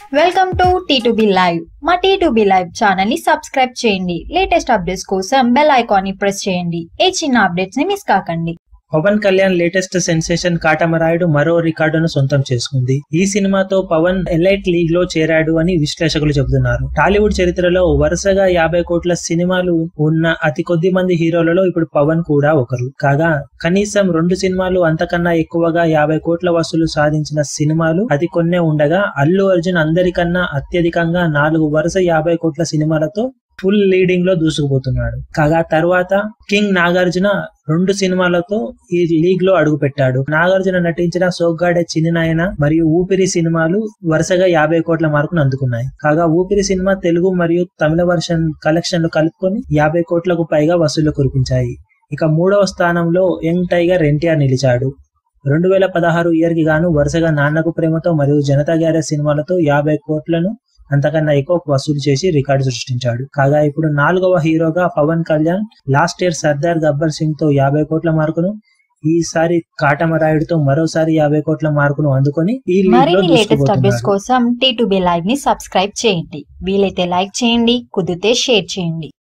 welcome to T live మా T live channel ని subscribe చేయండి లేటెస్ట్ అప్డేట్స్ కోసం బెల్ ఐకాన్ ని ప్రెస్ చేయండి ఏ చిన్న అప్డేట్స్ ని మిస్ కాకండి పవన్ కళ్యాణ్ లేటెస్ట్ సెన్సేషన్ కాటమరాయుడు మరో రికార్డును సొంతం చేసుకుంది ఈ సినిమాతో పవన్ ఎలైట్ లీగ్ లో చేరాడు అని విశ్లేషకులు చెబుతున్నారు టాలీవుడ్ చరిత్రలో వరుసగా యాభై కోట్ల సినిమాలు ఉన్న అతి కొద్ది మంది హీరోలలో ఇప్పుడు పవన్ కూడా ఒకరు కాగా కనీసం రెండు సినిమాలు అంతకన్నా ఎక్కువగా యాభై కోట్ల వసూలు సాధించిన సినిమాలు అది కొన్నే ఉండగా అల్లు అర్జున్ అందరికన్నా అత్యధికంగా నాలుగు వరుస యాభై కోట్ల సినిమాలతో ఫుల్ లీడింగ్ లో దూసుకుపోతున్నాడు కాగా తర్వాత కింగ్ నాగార్జున రెండు సినిమాలతో ఈ లీగ్ లో అడుగు పెట్టాడు నాగార్జున నటించిన సోగ్గాడే చిన్ననాయన మరియు ఊపిరి సినిమాలు వరుసగా యాభై కోట్ల మార్కును అందుకున్నాయి కాగా ఊపిరి సినిమా తెలుగు మరియు తమిళ వర్షన్ కలెక్షన్లు కలుపుకొని యాభై కోట్లకు పైగా వసూలు కురిపించాయి ఇక మూడవ స్థానంలో యంగ్ టైగర్ ఎన్టీఆర్ నిలిచాడు రెండు వేల పదహారు ఇయర్ కి గాను వరుసగా నాన్నకు ప్రేమతో మరియు జనతా గ్యారేజ్ సినిమాలతో యాభై కోట్లను అంతకన్నా ఎక్కువ వసూలు చేసి రికార్డు సృష్టించాడు కాగా ఇప్పుడు నాలుగవ హీరోగా పవన్ కళ్యాణ్ లాస్ట్ ఇయర్ సర్దార్ గబ్బర్ సింగ్ తో యాభై కోట్ల మార్కును ఈసారి కాటమరాయుడుతో మరోసారి యాభై కోట్ల మార్కును అందుకొని ఈ లీగ్ లో మరిన్ని లేటెస్ట్ అప్డేట్స్ దూసుకుపోతున్నాడు కోసం టీ లైవ్ ని సబ్స్క్రైబ్ చేయండి వీలైతే లైక్ చేయండి కుదిరితే షేర్ చేయండి